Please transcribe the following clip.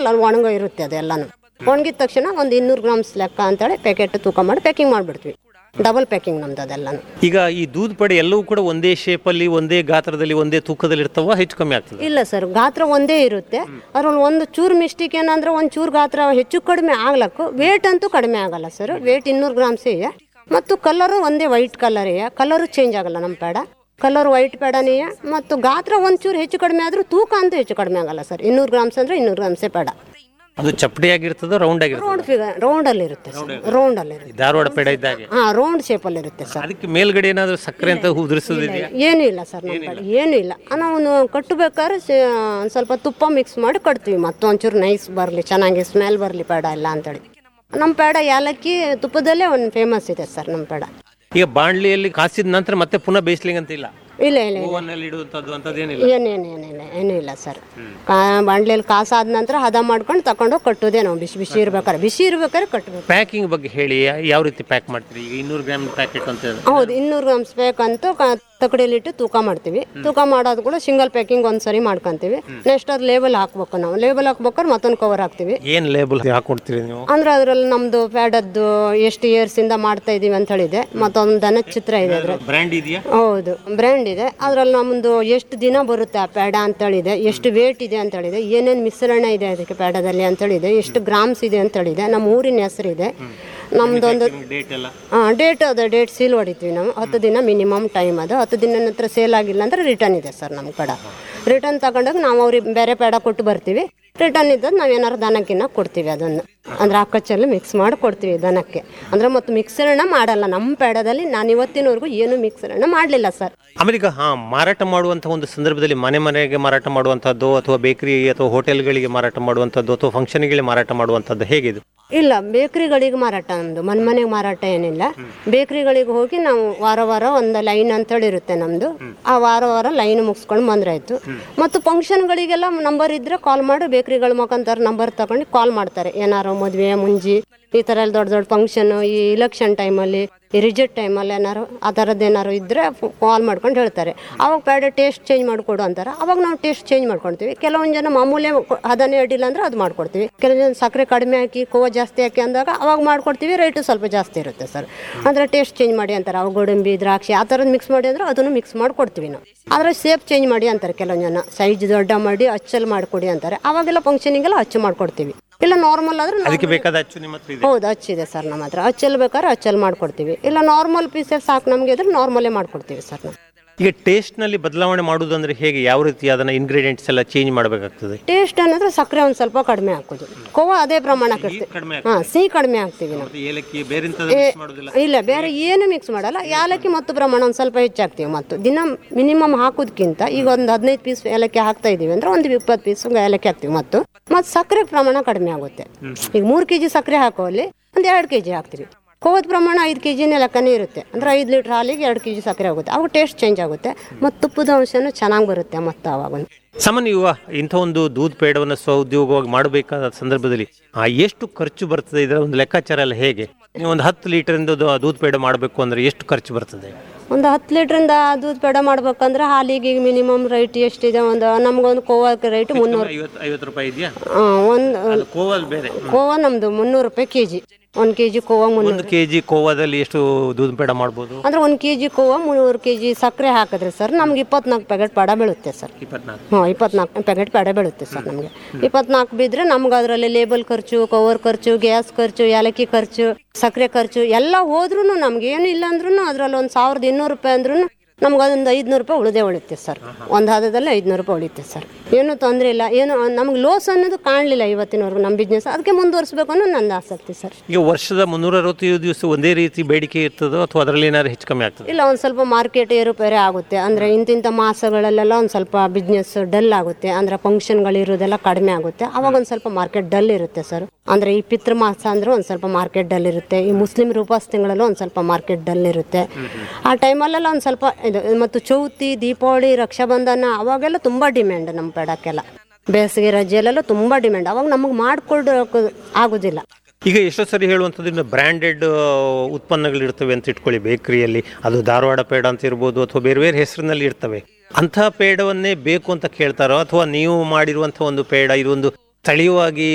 ಮಕ್ಕಳು ಅಲ್ಲಿ ಒಣಗೋ ಇರುತ್ತೆ ಅದೆಲ್ಲನೂ ಒಣಗಿದ ತಕ್ಷಣ ಒಂದು ಇನ್ನೂರು ಗ್ರಾಮ್ಸ್ ಲೆಕ್ಕ ಅಂತೇಳಿ ಪ್ಯಾಕೆಟ್ ತೂಕ ಮಾಡಿ ಪ್ಯಾಕಿಂಗ್ ಮಾಡಿಬಿಡ್ತೀವಿ ಡಬಲ್ ಪ್ಯಾಕಿಂಗ್ ನಮ್ದು ಅದೆಲ್ಲನೂ ಈಗ ಈ ದೂದ್ ಪಡೆ ಎಲ್ಲವೂ ಕೂಡ ಒಂದೇ ಶೇಪಲ್ಲಿ ಒಂದೇ ಗಾತ್ರದಲ್ಲಿ ಒಂದೇ ತೂಕದಲ್ಲಿ ಇರ್ತಾವ ಹೆಚ್ಚು ಕಮ್ಮಿ ಆಗ್ತದೆ ಇಲ್ಲ ಸರ್ ಗಾತ್ರ ಒಂದೇ ಇರುತ್ತೆ ಅದ್ರಲ್ಲಿ ಒಂದು ಚೂರು ಮಿಸ್ಟೇಕ್ ಏನಂದ್ರೆ ಒಂದು ಚೂರು ಗಾತ್ರ ಹೆಚ್ಚು ಕಡಿಮೆ ಆಗ್ಲಕ್ಕು ವೇಟ್ ಅಂತೂ ಕಡಿಮೆ ಆಗಲ್ಲ ಸರ್ ವೇಟ್ ಇನ್ನೂರು ಗ್ರಾಮ್ಸ್ ಇದೆ ಮತ್ತು ಕಲರು ಒಂದೇ ವೈಟ್ ಕಲರ್ ಇದೆ ಕಲರು ಚೇಂಜ್ ಆಗಲ್ಲ ನಮ್ಮ ಪೇಡ ಕಲರ್ ವೈಟ್ ಪೇಡನೇ ಮತ್ತು ಗಾತ್ರ ಒಂಚೂರು ಹೆಚ್ಚು ಕಡಿಮೆ ಆದರೂ ತೂಕ ಅಂತೂ ಹೆಚ್ಚು ಕಡಿಮೆ ಆಗಲ್ಲ ಸರ್ ಇನ್ನೂರು ಗ್ರಾಮ್ಸ್ ಅಂದರೆ ಇನ್ನೂರು ಗ್ರಾಮ್ಸೇ ಪೇಡ ಅದು ಚಪ್ಪಡಿಯಾಗಿರ್ತದ ರೌಂಡ್ ಆಗಿರ್ತದೆ ರೌಂಡ್ ಫಿಗರ್ ರೌಂಡಲ್ಲಿ ಇರುತ್ತೆ ಸರ್ ರೌಂಡಲ್ಲಿ ಇರುತ್ತೆ ಧಾರವಾಡ ಪೇಡ ಇದ್ದಾಗೆ ಹಾಂ ರೌಂಡ್ ಶೇಪಲ್ಲಿ ಇರುತ್ತೆ ಸರ್ ಅದಕ್ಕೆ ಮೇಲ್ಗಡೆ ಏನಾದರೂ ಸಕ್ಕರೆ ಅಂತ ಉದುರಿಸೋದಿದೆಯಾ ಏನೂ ಇಲ್ಲ ಸರ್ ನಮ್ಮ ಕಡೆ ಏನೂ ಇಲ್ಲ ನಾವು ಕಟ್ಟಬೇಕಾದ್ರೆ ಒಂದು ಸ್ವಲ್ಪ ತುಪ್ಪ ಮಿಕ್ಸ್ ಮಾಡಿ ಕಟ್ತೀವಿ ಮತ್ತೊಂಚೂರು ನೈಸ್ ಬರಲಿ ಚೆನ್ನಾಗಿ ಸ್ಮೆಲ್ ಬರಲಿ ಪೇಡ ಇಲ್ಲ ಅಂತೇಳಿ ನಮ್ಮ ಪೇಡ ಯಾಲಕ್ಕಿ ತುಪ್ಪದಲ್ಲೇ ಒಂದು ಫೇಮಸ್ ಇದೆ ಸರ್ ನಮ್ಮ ಪೇಡ ಈಗ ಬಾಣ್ಲಿಯಲ್ಲಿ ಕಾಸಿದ ನಂತರ ಮತ್ತೆ ಪುನಃ ಬೇಯಿಸ್ಲಿಂಗ್ ಅಂತ ಇಲ್ಲ ಇಲ್ಲ ಇಲ್ಲ ಇಲ್ಲ ಓವನ್ನಲ್ಲಿ ಇಡುವಂಥದ್ದು ಅಂಥದ್ದೇನಿಲ್ಲ ಏನೇನು ಏನಿಲ್ಲ ಏನೂ ಇಲ್ಲ ಸರ್ ಕಾ ಬಾಂಡ್ಲೆಯಲ್ಲಿ ಕಾಸಾದ ನಂತರ ಹದ ಮಾಡ್ಕೊಂಡು ತಗೊಂಡೋಗಿ ಕಟ್ಟೋದೇ ನಾವು ಬಿಸಿ ಬಿಸಿ ಇರ್ಬೇಕಾದ್ರೆ ಬಿಸಿ ಇರ್ಬೇಕಾದ್ರೆ ಕಟ್ಟಬೇಕು ಪ್ಯಾಕಿಂಗ್ ಬಗ್ಗೆ ಹೇಳಿ ಯಾವ ರೀತಿ ಪ್ಯಾಕ್ ಮಾಡ್ತೀರಿ ಈಗ ಇನ್ನೂರು ಗ್ರಾಮ್ ಪ್ಯಾಕೆಟ್ ಅಂತ ಹೇಳಿ. ಹೌದು ಇನ್ನೂರು ಗ್ರಾಮ್ಸ್ ಬೇಕಂತೂ ತಕಡಿಯಲ್ಲಿಟ್ಟು ತೂಕ ಮಾಡ್ತೀವಿ ತೂಕ ಮಾಡೋದು ಕೂಡ ಸಿಂಗಲ್ ಪ್ಯಾಕಿಂಗ್ ಒಂದ್ಸರಿ ಮಾಡ್ಕೊಂತೀವಿ ನೆಕ್ಸ್ಟ್ ಅದು ಲೇಬಲ್ ಹಾಕ್ಬೇಕು ನಾವು ಲೇಬಲ್ ಹಾಕ್ಬೇಕಾದ್ರೆ ಮತ್ತೊಂದು ಕವರ್ ಹಾಕ್ತೀವಿ ಏನ್ ಲೇಬಲ್ ಹಾಕೊಡ್ತೀರಿ ನೀವು ಅಂದ್ರೆ ಅದರಲ್ಲಿ ನಮ್ದು ಪ್ಯಾಡದ್ದು ಎಷ್ಟು ಇಯರ್ಸ್ ಇಂದ ಮಾಡ್ತಾ ಇದೀವಿ ಅಂತ ಹೇಳಿದೆ ಮತ್ತೊಂದು ದನದ ಚಿತ್ರ ಇದೆ ಅದ್ರ ಬ್ರ್ಯಾಂಡ್ ಇದೆಯಾ ಹೌದು ಬ್ರ್ಯಾಂಡ್ ಇದೆ ಅದ್ರಲ್ಲಿ ನಮ್ದು ಎಷ್ಟು ದಿನ ಬರುತ್ತೆ ಆ ಪ್ಯಾಡ ಅಂತ ಹೇಳಿದೆ ಎಷ್ಟು ವೇಟ್ ಇದೆ ಅಂತ ಹೇಳಿದೆ ಏನೇನು ಮಿಶ್ರಣ ಇದೆ ಅದಕ್ಕೆ ಪ್ಯಾಡದಲ್ಲಿ ಅಂತ ಹೇಳಿದೆ ಎಷ್ಟು ಗ್ರಾಮ್ಸ್ ಇದೆ ಅಂತ ಹೇಳಿದೆ ನಮ್ಮ ಊರಿನ ಹೆಸರು ಇದೆ ನಮ್ದೊಂದು ಡೇಟ್ ಎಲ್ಲ ಡೇಟ್ ಅದು ಡೇಟ್ ಸೀಲ್ ಹೊಡಿತೀವಿ ನಾವು ಹತ್ತು ದಿನ ಮಿನಿಮಮ್ ಟೈಮ್ ಅದು ಹತ್ತು ದಿನ ನಂತರ ಸೇಲ್ ಆಗಿಲ್ಲ ಅಂದ್ರೆ ರಿಟರ್ನ್ ಇದೆ ಸರ್ ನಮ್ಮ ಕಡೆ ರಿಟರ್ನ್ ತಗೊಂಡಾಗ ನಾವು ಅವ್ರಿಗೆ ಬೇರೆ ಪೇಡ ಕೊಟ್ಟು ಬರ್ತೀವಿ ರಿಟರ್ನ್ ಇದ್ದದ್ದು ನಾವು ಏನಾರು ದನಕ್ಕಿನ್ನ ಕೊಡ್ತೀವಿ ಅದನ್ನು ಅಂದ್ರೆ ಅಕ್ಕಚ್ಚಲ್ಲಿ ಮಿಕ್ಸ್ ಮಾಡಿ ಕೊಡ್ತೀವಿ ದನಕ್ಕೆ ಅಂದ್ರೆ ಮತ್ತು ಮಿಕ್ಸರನ್ನ ಮಾಡಲ್ಲ ನಮ್ಮ ಪೇಡದಲ್ಲಿ ನಾನು ಇವತ್ತಿನವರೆಗೂ ಏನು ಮಿಕ್ಸರನ್ನ ಮಾಡಲಿಲ್ಲ ಸರ್ ಆಮೇಲೆ ಈಗ ಹಾ ಮಾರಾಟ ಮಾಡುವಂತಹ ಒಂದು ಸಂದರ್ಭದಲ್ಲಿ ಮನೆ ಮನೆಗೆ ಮಾರಾಟ ಮಾಡುವಂಥದ್ದು ಅಥವಾ ಬೇಕರಿ ಅಥವಾ ಹೋಟೆಲ್ಗಳಿಗೆ ಮಾರಾಟ ಮಾಡುವಂಥದ್ದು ಅಥವಾ ಫಂಕ್ಷನ್ಗಳಿಗೆ ಮಾರಾಟ ಮಾಡುವಂಥದ್ದು ಹೇಗಿದು ಇಲ್ಲ ಬೇಕ್ರಿಗಳಿಗೆ ಮಾರಾಟ ನಮ್ಮದು ಮನೆ ಮನೆಗೆ ಮಾರಾಟ ಏನಿಲ್ಲ ಬೇಕ್ರಿಗಳಿಗೆ ಹೋಗಿ ನಾವು ವಾರ ವಾರ ಒಂದು ಲೈನ್ ಅಂತೇಳಿ ಇರುತ್ತೆ ನಮ್ಮದು ಆ ವಾರ ವಾರ ಲೈನ್ ಮುಗಿಸ್ಕೊಂಡು ಬಂದ್ರಾಯ್ತು ಮತ್ತು ಫಂಕ್ಷನ್ಗಳಿಗೆಲ್ಲ ನಂಬರ್ ಇದ್ರೆ ಕಾಲ್ ಮಾಡಿ ಬೇಕ್ರಿಗಳ ಮುಖಾಂತರ ನಂಬರ್ ತಗೊಂಡು ಕಾಲ್ ಮಾಡ್ತಾರೆ ಏನಾರು ಮದುವೆ ಮುಂಜಿ ಈ ಥರ ಎಲ್ಲ ದೊಡ್ಡ ದೊಡ್ಡ ಫಂಕ್ಷನು ಈ ಇಲೆಕ್ಷನ್ ಟೈಮಲ್ಲಿ ಈ ರಿಜೆಕ್ಟ್ ಟೈಮಲ್ಲಿ ಏನಾರು ಆ ಥರದ್ದು ಏನಾರು ಇದ್ದರೆ ಕಾಲ್ ಮಾಡ್ಕೊಂಡು ಹೇಳ್ತಾರೆ ಅವಾಗ ಪ್ಯಾಡ ಟೇಸ್ಟ್ ಚೇಂಜ್ ಮಾಡಿಕೊಡು ಅಂತಾರೆ ಅವಾಗ ನಾವು ಟೇಸ್ಟ್ ಚೇಂಜ್ ಮಾಡ್ಕೊಳ್ತೀವಿ ಕೆಲವೊಂದು ಜನ ಮಾಮೂಲಿ ಹದನೇ ಅಡ್ಡಿಲ್ಲ ಅಂದ್ರೆ ಅದು ಮಾಡ್ಕೊಡ್ತೀವಿ ಕೆಲವೊಂದು ಜನ ಸಕ್ಕರೆ ಕಡಿಮೆ ಹಾಕಿ ಕೋವ ಜಾಸ್ತಿ ಹಾಕಿ ಅಂದಾಗ ಅವಾಗ ಮಾಡ್ಕೊಡ್ತೀವಿ ರೇಟು ಸ್ವಲ್ಪ ಜಾಸ್ತಿ ಇರುತ್ತೆ ಸರ್ ಅಂದರೆ ಟೇಸ್ಟ್ ಚೇಂಜ್ ಮಾಡಿ ಅಂತಾರೆ ಅವು ಗೋಡಂಬಿ ದ್ರಾಕ್ಷಿ ಆ ಥರದ್ದು ಮಿಕ್ಸ್ ಮಾಡಿ ಅಂದ್ರೆ ಅದನ್ನು ಮಿಕ್ಸ್ ಮಾಡಿ ಕೊಡ್ತೀವಿ ನಾವು ಆದರೆ ಸೇಪ್ ಚೇಂಜ್ ಮಾಡಿ ಅಂತಾರೆ ಕೆಲವೊಂದು ಜನ ಸೈಜ್ ದೊಡ್ಡ ಮಾಡಿ ಅಚ್ಚಲ್ಲಿ ಮಾಡಿಕೊಡಿ ಅಂತಾರೆ ಅವಾಗೆಲ್ಲ ಫಂಕ್ಷನಿಗೆಲ್ಲ ಅಚ್ಚು ಮಾಡ್ಕೊಡ್ತೀವಿ ಇಲ್ಲ ನಾರ್ಮಲ್ ಆದ್ರೆ ಅದಕ್ಕೆ ಬೇಕಾದ ಅಚ್ಚು ನಿಮ್ಮ ಹತ್ರ ಇದೆ ಹೌದು ಹಚ್ಚಿದೆ ಸರ್ ನಮ್ಮ ಹತ್ರ ಹಚ್ಚಲ್ ಬೇಕಾದ್ರೆ ಹಚ್ಚಲ್ ಮಾಡ್ಕೊಡ್ತೀವಿ ಇಲ್ಲ ನಾರ್ಮಲ್ ಪೀಸಸ್ ಸಾಕು ನಮಗೆ ಇದ್ರೆ ನಾರ್ಮಲೇ ಮಾಡ್ಕೊಡ್ತೀವಿ ಸರ್ ನಾವು ಈಗ ಟೇಸ್ಟ್ ನಲ್ಲಿ ಬದಲಾವಣೆ ಮಾಡುವುದು ಅಂದ್ರೆ ಹೇಗೆ ಯಾವ ರೀತಿ ಅದನ್ನ ಇಂಗ್ರೀಡಿಯೆಂಟ್ಸ್ ಎಲ್ಲ ಚೇಂಜ್ ಮಾಡಬೇಕಾಗ್ತದೆ ಟೇಸ್ಟ್ ಅನ್ನೋದ್ರೆ ಸಕ್ಕರೆ ಒಂದು ಸ್ವಲ್ಪ ಕಡಿಮೆ ಹಾಕೋದು ಕೋವ ಅದೇ ಪ್ರಮಾಣಕ್ಕೆ ಇರ್ತೀವಿ ಕಡಿಮೆ ಹಾಂ ಸಿಹಿ ಕಡಿಮೆ ಹಾಕ್ತೀವಿ ನಾವು ಏಲಕ್ಕಿ ಬೇರೆ ಮಾಡೋದಿಲ್ಲ ಇಲ್ಲ ಬೇರೆ ಏನು ಮಿಕ್ಸ್ ಮಾಡಲ್ಲ ಯಾಲಕ್ಕಿ ಮತ್ತು ಪ್ರಮಾಣ ಒಂದು ಸ್ವಲ್ಪ ಹೆಚ್ಚಾಗ್ತೀವಿ ಮತ್ತು ದಿನ ಮಿನಿಮಮ್ ಹಾಕೋದಕ್ಕಿಂತ ಈಗ ಒಂದು ಹದಿನೈದು ಪೀಸ್ ಏಲಕ್ಕಿ ಹಾಕ್ತಾ ಇದೀವಿ ಅಂದ್ರೆ ಒಂದು ಇಪ್ಪತ್ತು ಪೀಸ್ ಏಲಕ್ಕಿ ಹಾಕ್ತೀವಿ ಮತ್ತು ಮತ್ತು ಸಕ್ಕರೆ ಪ್ರಮಾಣ ಕಡಿಮೆ ಆಗುತ್ತೆ ಈಗ ಮೂರು ಕೆ ಜಿ ಸಕ್ಕರೆ ಹಾಕೋಲ್ಲಿ ಒಂದು ಎರಡು ಕೆ ಜಿ ಹಾಕ್ತೀವಿ ಕೋವದ ಪ್ರಮಾಣ ಐದು ಕೆ ಜಿನೇ ಲೆಕ್ಕನೇ ಇರುತ್ತೆ ಅಂದರೆ ಐದು ಲೀಟ್ರ್ ಹಾಲಿಗೆ ಎರಡು ಕೆ ಜಿ ಸಕ್ಕರೆ ಆಗುತ್ತೆ ಅವಾಗ ಟೇಸ್ಟ್ ಚೇಂಜ್ ಆಗುತ್ತೆ ಮತ್ತು ತುಪ್ಪದ ಅಂಶನೂ ಚೆನ್ನಾಗಿ ಬರುತ್ತೆ ಮತ್ತು ಅವಾಗ ಸಾಮಾನ್ಯ ಇವ ಇಂಥ ಒಂದು ದೂದ್ ಪೇಡವನ್ನು ಸ್ವಉದ್ಯೋಗವಾಗಿ ಮಾಡಬೇಕಾದ ಸಂದರ್ಭದಲ್ಲಿ ಆ ಎಷ್ಟು ಖರ್ಚು ಬರ್ತದೆ ಇದರ ಒಂದು ಲೆಕ್ಕಾಚಾರ ಎಲ್ಲ ಹೇಗೆ ನೀವು ಒಂದು ಹತ್ತು ಲೀಟರಿಂದ ದೂದ್ ಪೇಡ ಮಾಡಬೇಕು ಅಂದ್ರೆ ಎಷ್ಟು ಖರ್ಚು ಬರ್ತದೆ ಒಂದು ಹತ್ತು ಲೀಟ್ರಿಂದ ದೂದ್ ಪೇಡ ಮಾಡ್ಬೇಕಂದ್ರೆ ಹಾಲಿಗೆ ಈಗ ಮಿನಿಮಮ್ ರೇಟ್ ಎಷ್ಟಿದೆ ಒಂದು ನಮ್ಗೊಂದು ಕೋವಾಕ್ಕೆ ರೇಟ್ ಮುನ್ನೂರು ಐವತ್ತು ಐವತ್ತು ರೂಪಾಯಿ ಇದೆಯಾ ಒಂದು ಕೋವಲ್ ಬೇರೆ ಕೋವಾ ನಮ್ದು ಮುನ್ನೂರು ರೂಪಾಯಿ ಕೆ ಜಿ ಒಂದು ಕೆ ಜಿ ಕೋವಾ ಮುನ್ನೂರು ಒಂದು ಕೆ ಜಿ ಕೋವಾದಲ್ಲಿ ಎಷ್ಟು ದೂದ್ ಪೇಡ ಮಾಡ್ಬೋದು ಅಂದ್ರೆ ಒಂದು ಕೆ ಜಿ ಕೋವಾ ಮುನ್ನೂರು ಕೆ ಜಿ ಸಕ್ಕರೆ ಹಾಕಿದ್ರೆ ಸರ್ ನಮ್ಗೆ ಇಪ್ಪತ್ನಾಲ್ಕು ಪ್ಯಾಕೆಟ್ ಪಡ ಬೀಳುತ್ತೆ ಸರ್ ಇಪ್ಪತ್ನಾಲ್ಕು ಹ್ಞೂ ಇಪ್ಪತ್ನಾಲ್ಕು ಪ್ಯಾಕೆಟ್ ಪಡ ಬೀಳುತ್ತೆ ಸರ್ ನಮಗೆ ಇಪ್ಪತ್ನಾಲ್ಕು ಬಿದ್ದರೆ ನಮ್ಗೆ ಅದರಲ್ಲಿ ಲೇಬಲ್ ಖರ್ಚು ಕವರ್ ಖರ್ಚು ಗ್ಯಾಸ್ ಖರ್ಚು ಏಲಕ್ಕಿ ಖರ್ಚು ಸಕ್ಕರೆ ಖರ್ಚು ಎಲ್ಲ ಹೋದ್ರೂ ನಮ್ಗೆ ಏನು ಇಲ್ಲ ಅಂದ್ರೂ ಅದರಲ್ಲಿ ಒಂದು ಸಾವಿರದ ಇನ್ನೂರು ರೂಪಾಯಿ ಅಂದ್ರೂ ನಮ್ಗೆ ಅದೊಂದು ಐದುನೂರು ರೂಪಾಯಿ ಉಳಿದೇ ಉಳಿತೆ ಸರ್ ಒಂದು ಹದದಲ್ಲಿ ಐದುನೂರು ರೂಪಾಯಿ ಉಳಿತೆ ಸರ್ ಏನು ತೊಂದರೆ ಇಲ್ಲ ಏನು ನಮ್ಗೆ ಲಾಸ್ ಅನ್ನೋದು ಕಾಣಲಿಲ್ಲ ಇವತ್ತಿನವರೆಗೂ ನಮ್ಮ ಬಿಸ್ನೆಸ್ ಅದಕ್ಕೆ ಮುಂದುವರಿಸ್ಬೇಕು ಅನ್ನೋ ನನ್ನ ಆಸಕ್ತಿ ಸರ್ ಈಗ ವರ್ಷದ ಮುನ್ನೂರ ಅರವತ್ತೈದು ದಿವಸ ಒಂದೇ ರೀತಿ ಬೇಡಿಕೆ ಇರ್ತದೋ ಅಥವಾ ಅದರಲ್ಲಿ ಏನಾದ್ರು ಹೆಚ್ಚು ಕಮ್ಮಿ ಆಗ್ತದೆ ಇಲ್ಲ ಒಂದು ಸ್ವಲ್ಪ ಮಾರ್ಕೆಟ್ ಏರುಪೇರೆ ಆಗುತ್ತೆ ಅಂದರೆ ಇಂತಿಂಥ ಮಾಸಗಳಲ್ಲೆಲ್ಲ ಒಂದು ಸ್ವಲ್ಪ ಬಿಸ್ನೆಸ್ ಡಲ್ ಆಗುತ್ತೆ ಅಂದರೆ ಫಂಕ್ಷನ್ಗಳಿರೋದೆಲ್ಲ ಕಡಿಮೆ ಆಗುತ್ತೆ ಅವಾಗ ಒಂದು ಸ್ವಲ್ಪ ಮಾರ್ಕೆಟ್ ಡಲ್ ಇರುತ್ತೆ ಸರ್ ಅಂದರೆ ಈ ಪಿತೃ ಮಾಸ ಅಂದರೆ ಒಂದು ಸ್ವಲ್ಪ ಮಾರ್ಕೆಟ್ ಡಲ್ ಇರುತ್ತೆ ಈ ಮುಸ್ಲಿಂ ರೂಪಾಸ್ ತಿಂಗಳಲ್ಲೂ ಒಂದು ಸ್ವಲ್ಪ ಮಾರ್ಕೆಟ್ ಡಲ್ ಇರುತ್ತೆ ಆ ಟೈಮಲ್ಲೆಲ್ಲ ಒಂದು ಸ್ವಲ್ಪ ಇದು ಮತ್ತು ಚೌತಿ ದೀಪಾವಳಿ ರಕ್ಷಾಬಂಧನ ಅವಾಗೆಲ್ಲ ತುಂಬ ಡಿಮ್ಯಾಂಡ್ ನಮ್ಮ ಪೇಡಕ್ಕೆಲ್ಲ ಬೇಸಿಗೆ ರಜೆಯಲ್ಲೆಲ್ಲ ತುಂಬ ಡಿಮ್ಯಾಂಡ್ ಅವಾಗ ನಮಗೆ ಮಾಡಿಕೊಡೋಕೆ ಆಗೋದಿಲ್ಲ ಈಗ ಎಷ್ಟೋ ಸರಿ ಹೇಳುವಂಥದ್ದು ಬ್ರ್ಯಾಂಡೆಡ್ ಉತ್ಪನ್ನಗಳು ಇರ್ತವೆ ಅಂತ ಇಟ್ಕೊಳ್ಳಿ ಬೇಕರಿಯಲ್ಲಿ ಅದು ಧಾರವಾಡ ಪೇಡ ಅಂತ ಇರ್ಬೋದು ಅಥವಾ ಬೇರೆ ಬೇರೆ ಹೆಸರಿನಲ್ಲಿ ಇರ್ತವೆ ಅಂಥ ಪೇಡವನ್ನೇ ಬೇಕು ಅಂತ ಕೇಳ್ತಾರೋ ಅಥವಾ ನೀವು ಮಾಡಿರುವಂಥ ಒಂದು ಪೇಡ ಇದೊಂದು ಸ್ಥಳೀಯವಾಗಿ